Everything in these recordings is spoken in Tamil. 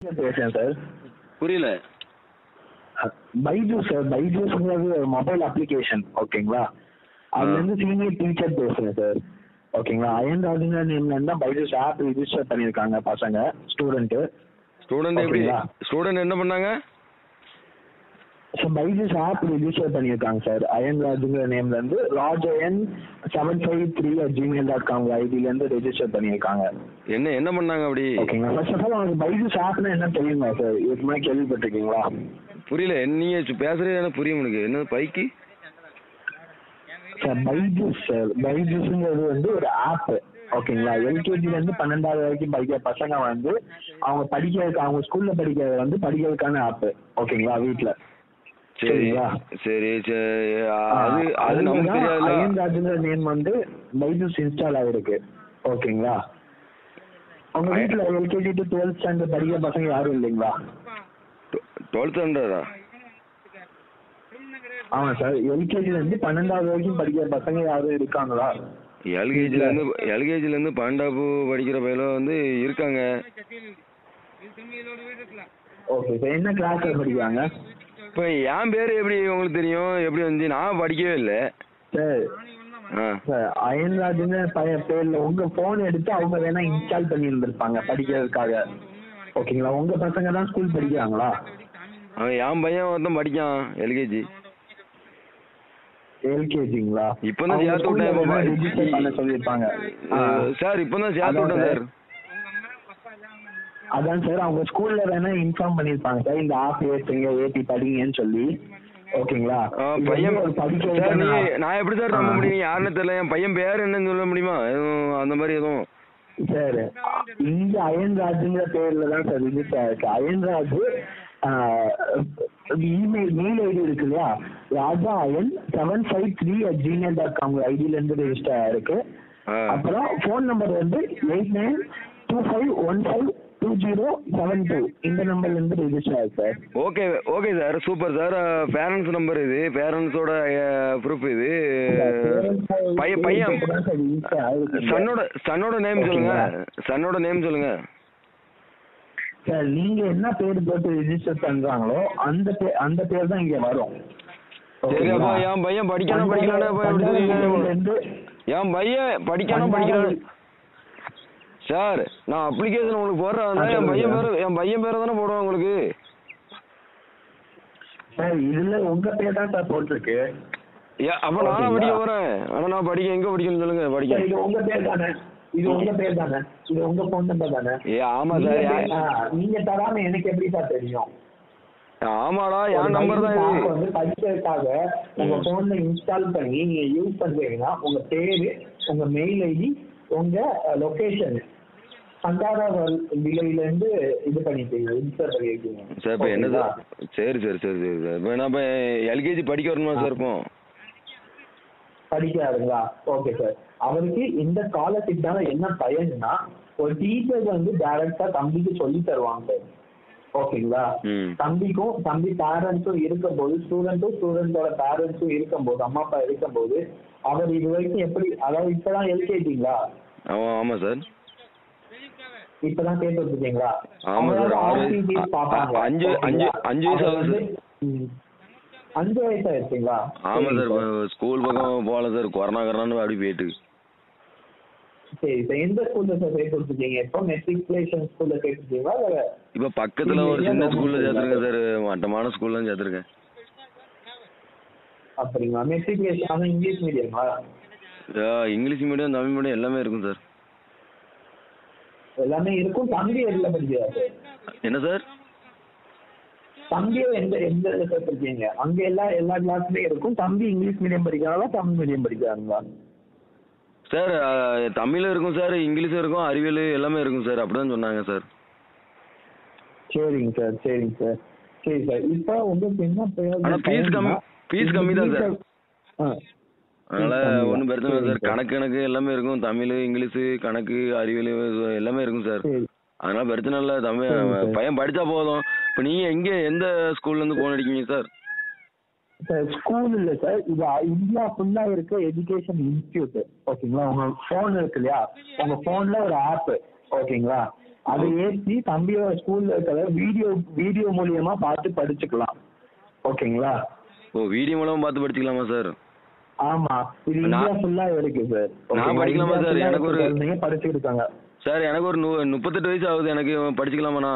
பேசுறேன் சார் புரியல பைஜூஸ் சார் பைஜூஸ்ங்கிறது ஒரு மொபைல் அப்ளிகேஷன் ஓகேங்களா அதுல இருந்து சீனியர் டீச்சர் பேசுறேன் சார் ஓகேங்களா அயன் ராஜேந்திர நேம்ல இருந்தா பைஜூஸ் ஆப் ரிஜிஸ்டர் பண்ணியிருக்காங்க பசங்க ஸ்டூடெண்ட் ஸ்டூடெண்ட் எப்படி ஓகேங்களா. ஸ்டூடெண்ட் என்ன பண்ணாங்க ஸோ பைஜூஸ் ஆப் ரிஜிஸ்டர் பண்ணியிருக்காங்க சார் அயன் ராஜுங்கிற நேம்ல இருந்து Raj Ayan seven five three at Gmail dot com ஐடில இருந்து ரெஜிஸ்டர் பண்ணியிருக்காங்க என்ன என்ன பண்ணாங்க அப்படி ஓகேங்களா ஃபர்ஸ்ட் ஆஃப் ஆல் உங்களுக்கு பைஜூஸ் ஆப்னா என்ன தெரியுமா சார் இதுக்கு முன்னாடி கேள்விப்பட்டிருக்கீங்களா புரியல நீங்க சு- பேசுறது எனக்கு புரியும் எனக்கு என்ன பைக்கு சார் பைஜூஸ் சார் பைஜூஸ்ங்கிறது வந்து ஒரு ஆப் ஓகேங்களா எல்கேஜில இருந்து பன்னெண்டாவது வரைக்கும் படிக்கிற பசங்க வந்து அவங்க படிக்கிறதுக்கு அவங்க ஸ்கூல்ல படிக்கிறது வந்து படிக்கிறதுக்கான ஆப் ஓகேங்களா வீட்ல சரி சரிங்களா? சரி சரி அது அது நமக்கு தெரியாதுல்ல அயன்ராஜுங்கிற நேம் வந்து பைஜூஸ் இன்ஸ்டால் ஆகிருக்கு ஓகேங்களா உங்க அய- வீட்ல எல்கேஜி டு டுவெல்த் ஸ்டாண்டர்ட் படிக்கிற பசங்க யாரும் இல்லைங்களா டுவெல்த் ஸ்டாண்டர்டா ஆமா சார் எல்கேஜில இருந்து பன்னெண்டாவது வரைக்கும் படிக்கிற பசங்க யாரும் இருக்காங்களா எல்கேஜில இருந்து எல்கேஜில இருந்து பன்னெண்டாப்பு படிக்கிற பையல வந்து இருக்காங்க ஓகே சார் என்ன கிளாஸ் படிக்கிறாங்க இப்போ என் பேர் எப்படி உங்களுக்கு தெரியும் எப்படி வந்து நான் படிக்கவே இல்லை சார் ஆ சார் அயன்ராஜுங்க பையன் பேர்ல உங்க போன் எடுத்து அவங்க வேணா இன்ஸ்டால் பண்ணி இருந்திருப்பாங்க படிக்கிறதுக்காக ஓகேங்களா உங்க பசங்க தான் ஸ்கூல் படிக்கிறாங்களா அவன் என் பையன் ஒருத்தன் படிக்கான் எல்கேஜி எல்கேஜிங்களா இப்போ தான் சேர்த்து விட்டேன் இப்போ ரிஜிஸ்டர் பண்ண சொல்லியிருப்பாங்க ஆ. சார் இப்போ தான் சேர்த்து அதான் விட்டேன் சார். சார் அதான் சார் அவங்க ஸ்கூல்ல வேணா இன்ஃபார்ம் பண்ணிருப்பாங்க சார் இந்த ஆப் ஏத்துங்க ஏத்தி படிங்கன்னு சொல்லி ஓகேங்களா ஆ, இது பையன் வந்து ஒரு சார் படிக்கிறதுக்கான நீ app. நான் எப்படி சார் நம்ப ஆ. முடியும் யாருன்னு தெரியல என் பையன் பேர் என்னன்னு சொல்ல முடியுமா எதுவும் அந்த மாதிரி எதுவும் சார் இங்க அயன்ராஜுங்கிற பேர்ல தான் சார் ரிஜிஸ்டர் ஆயிருக்கு அயன்ராஜ் இமெயில் மெயில் ஐடி இருக்கு இல்லையா Raja Ayan seven five three at Gmail dot com ஐடியில இருந்து ரெஜிஸ்டர் ஆயிருக்கு ஆ. அப்புறம் ஃபோன் நம்பர் வந்து eight nine two five one five two zero seven two இந்த நம்பர்ல இருந்து ரெஜிஸ்டர் ஆயிருக்கு sir okay okay sir super sir parents number இது பேரண்ட்ஸோட ப்ரூஃப் இது பையன் பையன் சன்னோட சன்னோட நேம் சொல்லுங்க சன்னோட நேம் சொல்லுங்க சார் நீங்க என்ன பேர் போட்டு ரெஜிஸ்டர் பண்றாங்களோ அந்த பே- அந்த பேர் தான் இங்க வரும் சரி அப்போ என் பையன் படிக்கணும் படிக்கலாம்னு அப்போ எப்படி தெரியுங்க இருந்து என் பையன் படிக்கணும் படிக்கணும் சார் நான் அப்ளிகேஷன் உங்களுக்கு போடுறேன் என் பையன் பேர் என் பையன் பேரை தானே போடுவேன் உங்களுக்கு சார் இதுல உங்க பேர் தான் சார் போட்டிருக்கு ஏ அப்போ நானும் படிக்க போகிறேன் ஆனால் நான் படிக்க எங்கே படிக்கணும்னு சொல்லுங்க சார் படிக்க இது உங்க பேர் தானே இது உங்க பேர் தானே இது உங்க போன் நம்பர் தானே ஏ ஆமாம் நீங்க சார் பே- ஆ, நீங்க தராம எனக்கு எப்படி சார் தெரியும் ஆமாடா ஒரு என் நம்பர் தான் app இது வந்து படிக்கிறதுக்காக உங்க போன்ல இன்ஸ்டால் பண்ணி நீங்க யூஸ் பண்றீங்கன்னா உங்க பேரு உங்க மெயில் ஐடி உங்க லொகேஷன் சந்தாரா விலையில இருந்து இது பண்ணிட்டீங்க ரிஜிஸ்டர் பண்ணிருக்கீங்க சார் இப்போ என்ன ஓகேங்களா? சார் சரி சரி சரி சரி சார் இப்போ நான் இப்போ எல்கேஜி படிக்க வரணுமா சார் இப்போ படிக்கிறாருங்களா ஓகே சார் அவருக்கு இந்த ஸ்காலர்ஷிப்னால என்ன பயன்னா ஒரு டீச்சர் வந்து டைரக்டா தம்பிக்கு சொல்லி தருவாங்க சார் ஓகேங்களா ம் தம்பிக்கும் தம்பி பேரண்ட்ஸும் இருக்கும்போது ஸ்டூடெண்ட்டும் ஸ்டூடெண்டோட பேரண்ட்ஸும் இருக்கும்போது அம்மா அப்பா இருக்கும்போது அவர் இது வரைக்கும் எப்படி அதாவது இப்பதான் எல்கேஜிங்களா ஆமாம் ஆமாம் சார் இப்பதான் கேட்டு வச்சிருக்கீங்களா ஆமா சார், ஆறு அவங்களோட வயசு. RCTs பார்ப்பாங்க. அ- அஞ்சு- அஞ்சு- ஓகேங்களா? அஞ்சு வயசு அவர் ஆகுது வந்து, ம், அஞ்சு வயசு ஆயிடுச்சுங்களா ஆமாம் சரி சார் ஸ்கூல் பக்கம் போகல சார் கொரோனா கரோனா அப்படி போயிட்டு சரி சார் எந்த ஸ்கூல்ல சார் சேர்த்து வச்சிருக்கீங்க இப்போ மெட்ரிகுலேஷன் ஸ்கூல்ல சேர்த்துருக்கீங்களா இல்ல இப்போ பக்கத்தில் ஒரு சின்ன ஸ்கூலில் சேர்த்துருக்கேன் சார் மட்டமான ஸ்கூலில் சேர்த்துருக்கேன் அப்படிங்களா மெட்ரிகுலேஷன் ஆனா இங்கிலீஷ் மீடியமா இங்கிலீஷ் மீடியம் தமிழ் மீடியம் எல்லாமே இருக்கும் சார் எல்லாமே இருக்கும் தம்பி எதுல படிக்கிறாரு என்ன சார் தம்பியும் எந்த எந்த இதுல சேர்த்துருக்கீங்க அங்க எல்லா எல்லா கிளாஸ்லயும் இருக்கும் தம்பி இங்கிலீஷ் மீடியம் படிக்கிறாங்களா தமிழ் மீடியம் படிக்கிறாங்களா சார் தமிழ் இருக்கும் சார் இங்கிலீஷ் இருக்கும் அறிவியல் எல்லாமே இருக்கும் சார் அப்படிதான் சொன்னாங்க சார் சரிங்க சார் சரிங்க சார் சரி சார் இப்போ உங்களுக்கு என்ன ஆனா fees கம்மி- fees கம்மி தான் சார். ஆ அதனால கம்மி தான். ஒன்றும் பிரச்சனை இல்லை சார் சரிங்க சார். கணக்கு கணக்கு எல்லாமே இருக்கும் தமிழ் இங்கிலீஷு கணக்கு அறிவியல் எல்லாமே இருக்கும் சார் சரி அதனால பிரச்சனை இல்லை தமிழ் சரிங்க சார். பையன் படிச்சா போதும் இப்போ நீங்க எங்க எந்த ஸ்கூல்ல இருந்து போன் அடிக்கீங்க சார் சார் ஸ்கூல் இல்ல சார் இது இந்தியா ஃபுல்லா இருக்க எஜுகேஷன் இன்ஸ்டியூட் ஓகேங்களா உங்க ஃபோன் இருக்கு இல்லையா உங்க ஃபோன்ல ஒரு ஆப் ஓகேங்களா அதை ஏற்றி தம்பியோட ஸ்கூல்ல இருக்கிற வீடியோ வீடியோ மூலியமா பார்த்து படிச்சுக்கலாம் ஓகேங்களா ஓ வீடியோ மூலமா பார்த்து படிச்சுக்கலாமா சார் ஆமா இது நான்- இந்தியா ஃபுல்லா இருக்கு சார் நான் படிக்கலாமா சார்? எனக்கு ஒரு- நீங்க படிச்சுட்டு இருக்காங்க சார் எனக்கு ஒரு நு முப்பத்தெட்டு வயசு ஆகுது எனக்கு படிச்சுக்கலாமாண்ணா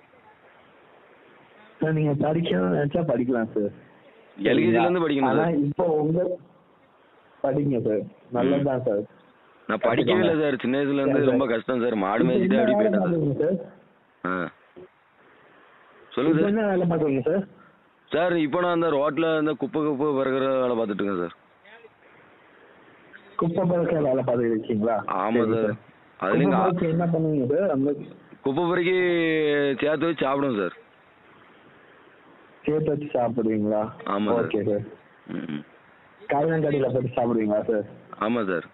சார் நீங்க படிக்கணும்னு நினைச்சா படிக்கலாம் சார் எல்கேஜில இருந்து படிக்கணும் ஆனா சார் இப்போ உங்க படிங்க சார் நல்லதுதான் சார் நான் படிக்கவே இல்லை சார் சின்ன வயசுல இருந்து சரி, ரொம்ப கஷ்டம் சார் மாடு இப்போ மேய்ச்சிட்டு என்ன அப்படி வேலை போயிட்டேன் சார் பாக்குறீங்க சார் ஆ சொல்லுங்க இப்போ சார் என்ன வேலை பாக்குறீங்க சார் சார் இப்போ நான் அந்த ரோட்ல அந்த குப்பை குப்பை பறக்கிற வேலை பார்த்துட்டு இருக்கேன் சார் குப்பை பறக்க வேலை பார்த்துட்டு இருக்கீங்களா ஆமா சரி சார் அதுலயும் குப்பை கா- பறக்க என்ன பண்ணுவீங்க சார் அந்த குப்பை பொறுக்கி சேர்த்து வச்சு சாப்பிடுவோம் சார் சேர்த்து வச்சு சாப்பிடுவீங்களா ஆமா சார். ஓகே சார் ம், ம். காய்கறில போட்டு சாப்பிடுவீங்களா சார் ஆமா சார்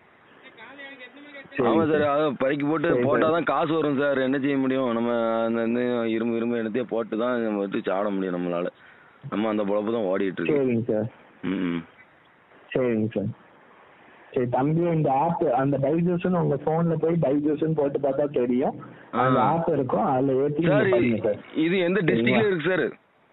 சரி ஆமா சார் அதான் பறிக்கி போட்டு சரி, போட்டா சார். தான் காசு வரும் சார் என்ன செய்ய முடியும் நம்ம அந்த வந்து இரும்பு இரும்பு எடுத்தே போட்டு தான் நம்ம வந்து சாப்பிட முடியும் நம்மளால நம்ம அந்த பொழப்பு தான் ஓடிட்டு இருக்கு சரிங்க சார் ம், ம். சரிங்க சார் சரி தம்பி இந்த ஆப் அந்த பைஜூஸ்னு உங்க போன்ல போய் பைஜூஸ்னு போட்டு பார்த்தா தெரியும் அந்த ஆ. ஆப் இருக்கும் அதுல ஏத்தி சார் நீங்க பண்ணுங்க சார் இது எந்த டிஸ்ட்ரிக்ட்ல இருக்கு சார்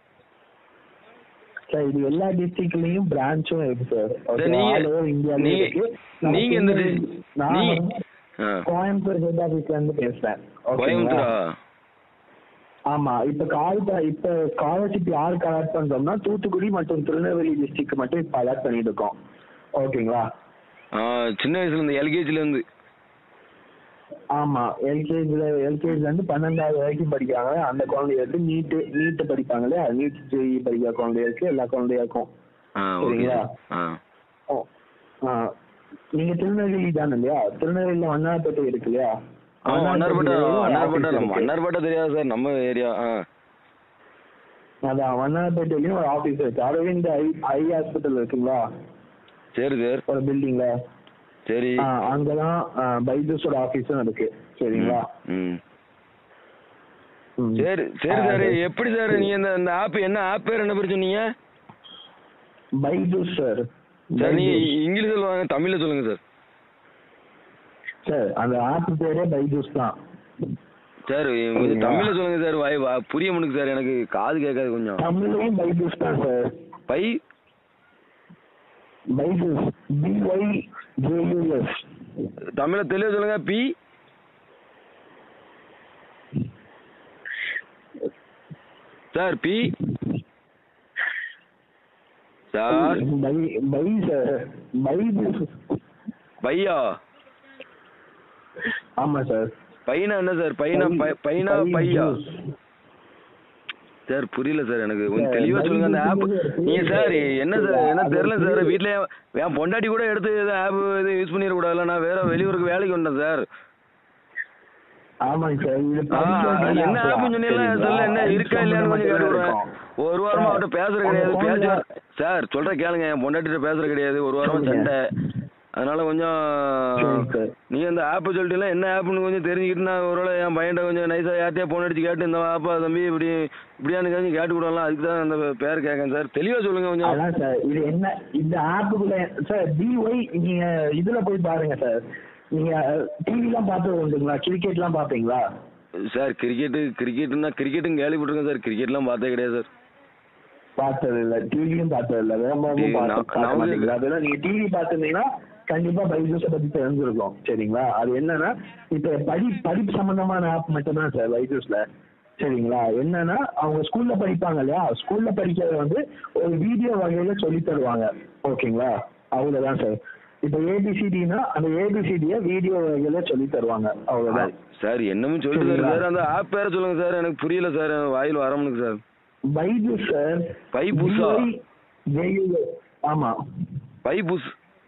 சார் இது எல்லா டிஸ்ட்ரிக்ட்லயும் பிரான்ச்சும் இருக்கு சார் சார், நீங்க- இந்தியால நீங்க- இருக்கு நான் நீங்க எந்த திருநெல்வேலி- dis- நான் நீங்க- வந்து ஆ. கோயம்புத்தூர் ஹெட் ஆபீஸ்ல இருந்து பேசுறேன் ஓகேங்களா கோயம்புத்தூரா ஆமா இப்ப கால் ப- இப்ப ஸ்காலர்ஷிப் யாருக்கு அலாட் பண்றோம்னா தூத்துக்குடி மற்றும் திருநெல்வேலி டிஸ்ட்ரிக்ட் மட்டும் இப்ப அலாட் பண்ணிட்டு இருக்கோம் ஓகேங்களா ஆ, சின்ன வயசுல இருந்து எல்கேஜில இருந்து ஆமா எல்கேஜில எல்கேஜில இருந்து பன்னெண்டாவது வரைக்கும் படிக்கிறாங்க அந்த குழந்தைகளுக்கு நீட்டு நீட்டு படிப்பாங்களே நீட் ஜேஇ படிக்கிற குழந்தைகளுக்கு எல்லா குழந்தைகளுக்கும் ஆ ஓகே சரிங்களா? ஆ ஓ ஆ நீங்க திருநெல்வேலி தானே இல்லையா திருநெல்வேலியில வண்ணாரப்பேட்டை இருக்கு இல்லையா ஆ வண்ணார்பேட்டை வண்ணாரப்பேட்டையில ஒரு வண்ணார்பேட்டை office நம்ம இருக்கு. வண்ணார்பேட்டை தெரியாது சார் நம்ம ஏரியா ஆ அதான் வண்ணாரப்பேட்டையிலயும் ஒரு ஆபீஸ் இருக்கு அரவிந்த் ஐ ஐ ஹாஸ்பிட்டல் இருக்குங்களா சரி சார் ஒரு பில்டிங்ல சரி அங்கதான் பைஜூஸோட ஆபீஸும் இருக்கு சரிங்களா ம் ம். சரி சரி ஆ, சார் சரி. எப்படி சார் நீங்க இந்த இந்த ஆப் என்ன ஆப் பேர் என்ன பேர் சொன்னீங்க பைஜூஸ் சார் சார் நீங்க இங்கிலீஷ்ல சொல்லுவாங்க தமிழ்ல சொல்லுங்க சார் சார் அந்த ஆப் பேரே பைஜூஸ் தான் சார் கொஞ்சம் தமிழ்ல சொல்லுங்க சார் வாய் வா- புரிய மாட்டேங்குது சார் எனக்கு காது கேட்காது கொஞ்சம் தமிழ்லயும் பைஜூஸ் தான் sir by BYJU'S BY JUS தமிழ்ல தெளிவா சொல்லுங்க B sir B sir by by sir BYJU'S பையா ஆமா சார் பையனா என்ன சார் பையனா பை- பையனா பையா சார் புரியல சார் எனக்கு கொஞ்சம் சார், தெளிவா சொல்லுங்க அந்த ஆப் பைபிள் நீங்க சார் என்ன சார் என்ன அது தெரியல சார் புரியுது. வீட்ல என் பொண்டாட்டி கூட எடுத்து எதுவும் ஆப் எதுவும் யூஸ் பண்ணிட கூடாதுல்ல நான் வேற வெளியூருக்கு வேலைக்கு வந்தேன் சார் ஆமாங்க சார் இது ஆ, படிக்கிறதுக்கான என்ன app ஆப் சொன்னீங்களா சரிங்களா? சொல்ல என்ன அது இருக்கா இல்லையான்னு கொஞ்சம் கேட்டு விடுறேன் இருக்கும். ஒரு வாரமா சார், அவர்கிட்ட பேசுறது உங்க கிடையாது phone ல- பேச சார் சொல்ற கேளுங்க என் பொண்டாட்டிட்ட பேசுறது கிடையாது ஒரு வாரமா சொல்லுங்க. சண்டை அதனால கொஞ்சம் சரிங்க சார். நீங்க இந்த ஆப் சொல்லிட்டீங்களா என்ன ஆப்னு கொஞ்சம் தெரிஞ்சுக்கிட்டு நான் ஒருவேளை என் பையன்ட்ட கொஞ்சம் நைஸா யார்ட்டையா போன் அடிச்சு கேட்டு இந்த ஆப்பா தம்பி இப்படி இப்படியானு கொஞ்சம் கேட்டு விடலாம் அதுக்கு தான் அந்த பேர் கேட்கேன் சார் தெளிவா சொல்லுங்க கொஞ்சம் அதான் சார் இது என்ன இந்த ஆப்புக்குள்ள சார் பிஒய் நீங்க இதுல போய் பாருங்க சார் நீங்க டிவிலாம் பார்த்து உண்டுங்களா கிரிக்கெட்லாம் பார்ப்பீங்களா சார் கிரிக்கெட்டு கிரிக்கெட்டுன்னா கிரிக்கெட்டும் கேள்விப்பட்டிருக்கேன் சார் கிரிக்கெட்லாம் பார்த்தே கிடையாது சார் பார்த்தது இல்ல டிவியும் பார்த்தது இல்ல டேய், வேகமாவும் நான்- பார்க்க நான் வந்து- மாட்டீங்களா அதெல்லாம் நீங்க டிவி பார்த்திருந்தீங்கன்னா கண்டிப்பா பைஜூஸை பத்தி தெரிஞ்சிருக்கும் சரிங்களா அது என்னன்னா இப்ப படி படிப்பு சம்பந்தமான ஆப் மட்டும்தான் சார் பைஜூஸ்ல சரிங்களா என்னன்னா அவங்க ஸ்கூல்ல படிப்பாங்க இல்லையா ஸ்கூல்ல படிக்கிறத வந்து ஒரு வீடியோ வகையில சொல்லி தருவாங்க ஓகேங்களா அவ்வளவுதான் சார் இப்ப ஏபிசிடினா அந்த ஏபிசிடிய வீடியோ வகையில சொல்லி தருவாங்க அவ்வளவுதான் சார் என்னமும் சொல்லிட்டு சார் சரிங்களா? சார் அந்த ஆப் பேரை சொல்லுங்க சார் எனக்கு புரியல சார் வாயில் வரமுனுக்கு சார் பைஜூஸ் சார் பைபூஸா? BYJUS. ஆமா பைபுஸ்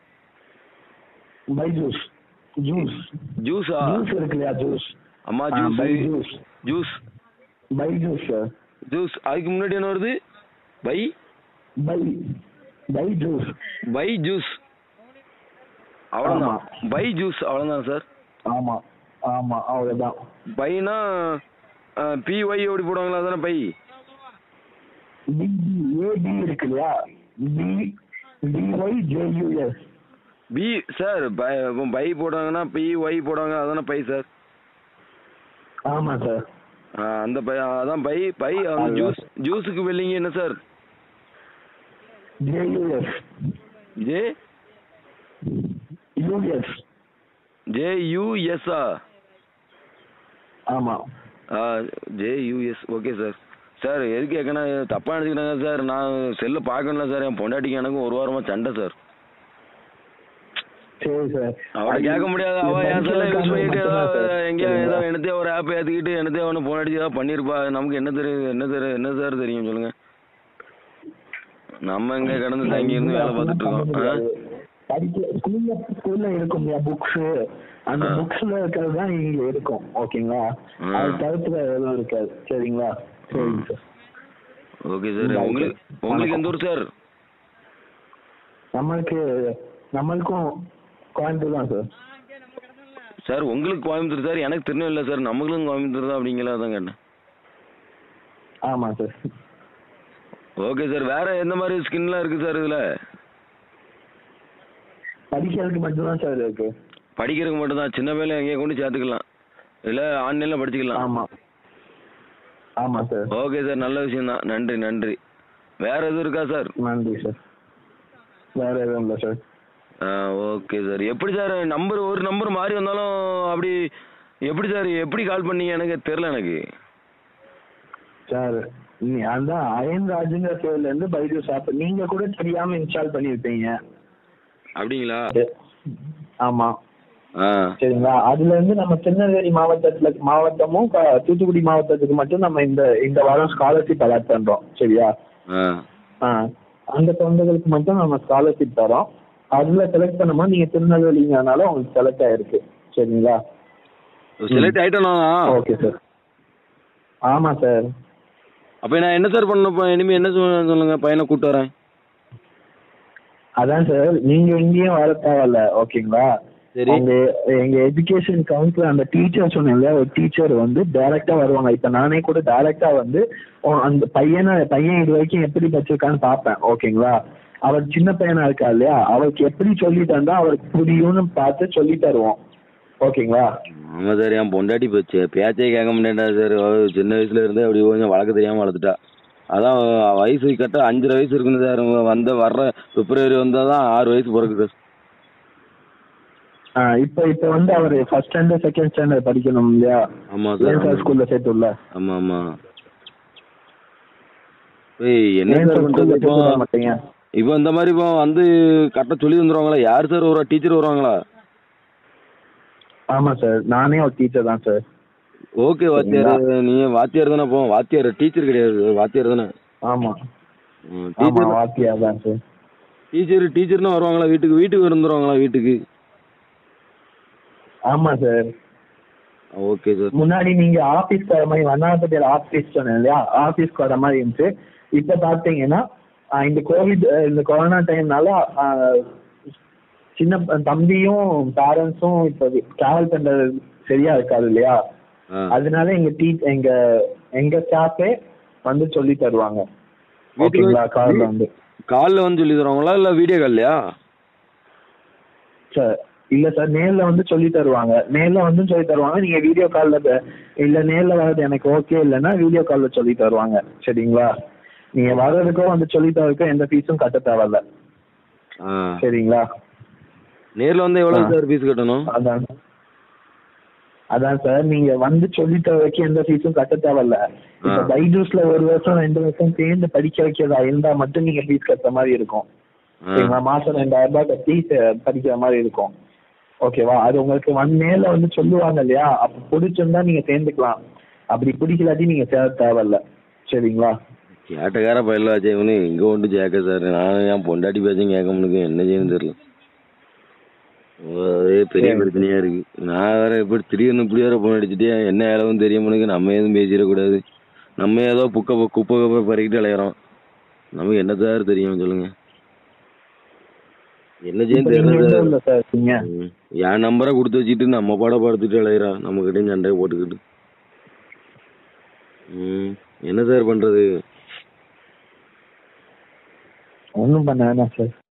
பைஜூஸ் ஜூஸ் ஜூஸா ஜூஸ் இருக்கு இல்லையா ஜூஸ் அம்மா ஆ, juice BYJU'S juice BYJU'S sir juice அதுக்கு முன்னாடி என்ன வருது by by by juice by juice அவ்வளோதான் ஆமா. பை ஜூஸ் அவ்வளோதான் சார் ஆமா ஆமா அவ்வளவுதான் பைனா பிஒய் எப்படி போடுவாங்களா அதானே பை பிபி ஏபி இருக்கு இல்லையா B BY JUS B sir by இப்போ பை போடுவாங்கன்னா பிஒய் போடுவாங்க அதானே பை சார் ஆமா சார் ஆ, அந்த பை அதான் பை பை அந்த அதுதான். ஜூஸ் ஜூஸுக்கு வெல்லிங்க என்ன sir JUS J US J யூஎஸ்ஆ ஆமா J US okay sir sir எதுக்கு கேட்கணும் தப்பாக நினச்சிக்கிட்டாங்க சார் நான் செல்லை பார்க்கணும்ல சார் என் பொண்டாட்டிக்கு எனக்கும் ஒரு வாரமாக சண்டை சார் சரி சார் அவட கேட்க முடியாது அவ என் செல்லை யூஸ் பண்ணிட்டு ஏதாவது எங்கேயோ ஏதோ என்னத்தையோ ஒரு ஆப் ஏற்றிக்கிட்டு என்னத்தையோ ஒன்று ஃபோன் அடிச்சு ஏதாவது பண்ணியிருப்பா நமக்கு என்ன தெரியும் என்ன தெரியும் என்ன சார் தெரியும் சொல்லுங்க நம்ம எங்க கிடந்து தங்கி இருந்து வேலை பார்த்துட்டு இருக்கோம் ஆ? படிக்க ஸ்கூல்ல ஸ்கூல்ல இருக்கும் இல்லையா புக்ஸ் அந்த ஆ. புக்ஸ்ல இருக்கிறது தான் இங்க இருக்கும் ஓகேங்களா ஆ. அது தவிர்த்து வேற எதுவும் இருக்காது சரிங்களா சரிங்க சார் ஓகே சார் ம், உங்களுக்கு okay. உங்களுக்கு எந்த ஊர் சார் நம்மளுக்கு நம்மளுக்கும் கோயம்புத்தூர் தான் சார் சார் உங்களுக்கு கோயம்புத்தூர் சார் எனக்கு திருநெல்வேலி சார் நம்மளுக்கும் கோயம்புத்தூர் தான் அப்படிங்களா தான் கேட்டேன் ஆமா சார் ஓகே சார் வேற எந்த மாதிரி ஸ்கின்லாம் இருக்கு சார் இதுல படிக்கிறதுக்கு மட்டும்தான் சார் இருக்கு படிக்கிறதுக்கு மட்டும் தான் சின்ன பையல எங்கேயும் கொண்டு சேர்த்துக்கலாம் இல்ல ஆன்லைன்ல படிச்சுக்கலாம் ஆமா ஆமா சார் ஓகே சார் நல்ல விஷயம் தான் நன்றி நன்றி வேற எதுவும் இருக்கா சார் நன்றி சார் வேற எதுவும் இல்லை சார் ஆ ஓகே சார் எப்படி சார் நம்பர் ஒரு நம்பர் மாறி வந்தாலும் அப்படி எப்படி சார் எப்படி கால் பண்ணீங்க எனக்கு தெரில எனக்கு சார் நீ அதான் அயன்ராஜுங்கிற பேர்ல இருந்து பைஜூஸ் ஆப் நீங்க கூட தெரியாம இன்ஸ்டால் பண்ணிருப்பீங்க அப்படிங்களா ஆமா ஆ சரிங்களா அதுல இருந்து நம்ம திருநெல்வேலி மாவட்டத்துல மாவட்டமும் க- தூத்துக்குடி மாவட்டத்துக்கு மட்டும் நம்ம இந்த இந்த வாரம் ஸ்காலர்ஷிப் அலாட் பண்றோம் சரியா ஆ ஆ அந்த தொண்டர்களுக்கு மட்டும் நம்ம ஸ்காலர்ஷிப் தரோம் அதுல செலக்ட் பண்ணும்போது நீங்க திருநெல்வேலிங்கிறதுனால உங்களுக்கு செலக்ட் ஆயிருக்கு சரிங்களா செலக்ட் ஆயிட்டேனா ஓகே சார் ஆமா சார் அப்போ நான் என்ன சார் பண்ணணும் இப்போ இனிமேல் என்ன சொல்ல- சொல்லுங்க பையனை கூப்பிட்டு வரேன் அதான் சார் நீங்க எங்கேயும் வர தேவையில்ல ஓகேங்களா சரி. உங்க எங்க எஜுகேஷன் கவுன்சிலர் அந்த டீச்சர் சொன்னேன்ல ஒரு டீச்சர் வந்து டைரக்டா வருவாங்க இப்ப நானே கூட டைரக்டா வந்து உ- அந்த பையனை பையன் இது வரைக்கும் எப்படி படிச்சிருக்கான்னு பார்ப்பேன் ஓகேங்களா அவர் சின்ன பையனா இருக்கா இல்லையா அவருக்கு எப்படி சொல்லி தந்தா அவருக்கு புரியும்னு பார்த்து சொல்லி தருவோம் ஓகேங்களா ஆமாம் சார் என் பொண்டாட்டி போச்சு பேச்சே கேட்க மாட்டேன்டா சார் அவ சின்ன வயசுல இருந்தே அப்படி கொஞ்சம் வளர்க்க தெரியாமல் வளர்த்துட்டா அதான் வயசு கரெக்டாக அஞ்சரை வயசு இருக்குன்னு சார் வந்த வர்ற பிப்ரவரி வந்தால் தான் ஆறு வயசு பிறகு சார் ஆ, இப்ப இப்ப வந்து அவர் ஃபர்ஸ்ட் ஸ்டாண்டர்ட் செகண்ட் ஸ்டாண்டர்ட் படிக்கணும் இல்லையா ஆமாம் ஏன் சார் சார் ஸ்கூல்ல சேர்த்துள்ள ஆமாம் ஆமாம் ஏய் என்ன ஏன் சார் சார் பண்ணுறது ஸ்கூல்ல இப்போ சேர்த்து மாட்டீங்க இப்போ இந்த மாதிரி இப்போ வந்து கரெக்டாக சொல்லி தந்துருவாங்களா யார் சார் வருவா டீச்சர் வருவாங்களா ஆமா சார் நானே ஒரு டீச்சர் தான் சார் ஓகே வாத்தியார் நீங்கள் வாத்தியார் தானே போ வாத்தியார் டீச்சர் கிடையாது வாத்தியார் தானே ஆமா ஆமா டீச்சர் வாத்தியார் தான் சார் டீச்சர் டீச்சர்னு வருவாங்களா வீட்டுக்கு வீட்டுக்கு வந்துருவாங்களா வீட்டுக்கு ஆமா சார் ஓகே சார் முன்னாடி நீங்க ஆபீஸ் வர மாதிரி வண்ணாரப்பட்டியில் ஆபீஸ் சொன்னேன் இல்லையா ஆபீஸ்க்கு வர மாதிரி இருந்துச்சு இப்ப பாத்தீங்கன்னா ஆஹ் இந்த கோவிட் அஹ் இந்த கொரோனா டைம்னால சின்ன ப- தம்பியும் பேரண்ட்ஸும் இப்போ டிராவல் பண்றது சரியா இருக்காது இல்லையா ஆ அதனால எங்க டீ எங்க எங்க ஸ்டாஃபே வந்து சொல்லி தருவாங்க வீட்டுக்கு ஓகேங்களா கார்ல வந்து காலில் வந்து சொல்லி தருவாங்களா இல்லை வீடியோ கால்லையா சார் இல்ல சார் நேர்ல வந்து சொல்லி தருவாங்க நேர்ல வந்து சொல்லி தருவாங்க நீங்க வீடியோ கால்ல இல்ல நேர்ல வர்றது எனக்கு ஓகே இல்லைன்னா வீடியோ கால்ல சொல்லி தருவாங்க சரிங்களா நீங்க வர்றதுக்கோ வந்து சொல்லி தரதுக்கோ எந்த ஃபீஸும் கட்ட தேவையில்ல ஆ சரிங்களா நேரில் வந்து எவ்வளோ ஆ. சார் ஃபீஸ் கட்டணும் அதான் அதான் சார் நீங்க வந்து சொல்லி தரதுக்கு எந்த ஃபீஸும் கட்ட தேவையில்ல இப்ப ஆ. பைஜூஸ்ல ஒரு வருஷம் ரெண்டு வருஷம் சேர்ந்து படிக்க வைக்கிறதா இருந்தா மட்டும் நீங்க ஃபீஸ் கட்டுற மாதிரி இருக்கும் ஆ சரிங்களா மாசம் ரெண்டாயிரம் ரூபாய் கட்டி அஹ், படிக்கிற மாதிரி இருக்கும் ஓகேவா அது உங்களுக்கு ஒன் நேர்ல வந்து சொல்லுவாங்க இல்லையா அப்ப பிடிச்சிருந்தா நீங்க சேர்ந்துக்கலாம் அப்படி பிடிக்கலாட்டி நீங்க சேர தேவையில்ல சரிங்களா கேட்டக்கார பயில வச்சே இவனு இங்கே ஒன்று கேட்க சார் நான் என் பொண்டாட்டி பேச்சும் கேட்க முடியுங்க என்ன செய்யணும் தெரியல ஒரே பெரிய சரி. பிரச்சனையா இருக்கு நான் வேற இப்படி திடீர்னு இப்படி வேற போன் அடிச்சுட்டு என்ன இளவும் தெரிய முடியுங்க நம்ம எதுவும் பேசிடக்கூடாது நம்ம ஏதோ புக்க குப்பை குப்பை பறிக்கிட்டு அலையிறோம் நமக்கு என்ன சார் தெரியும் சொல்லுங்க என்ன செய்ய இப்ப நீங்க தெரியல எந்த சார் ஊர்ல சார் இருக்கீங்க ம். என் நம்பரை கொடுத்து வச்சுட்டு நம்ம பாட படுத்துட்டு அலையிறான் நம்ம கிட்டயும் சண்டையை போட்டுக்கிட்டு ம் என்ன சார் பண்றது ஒன்றும் பண்ண வேணாம் சார்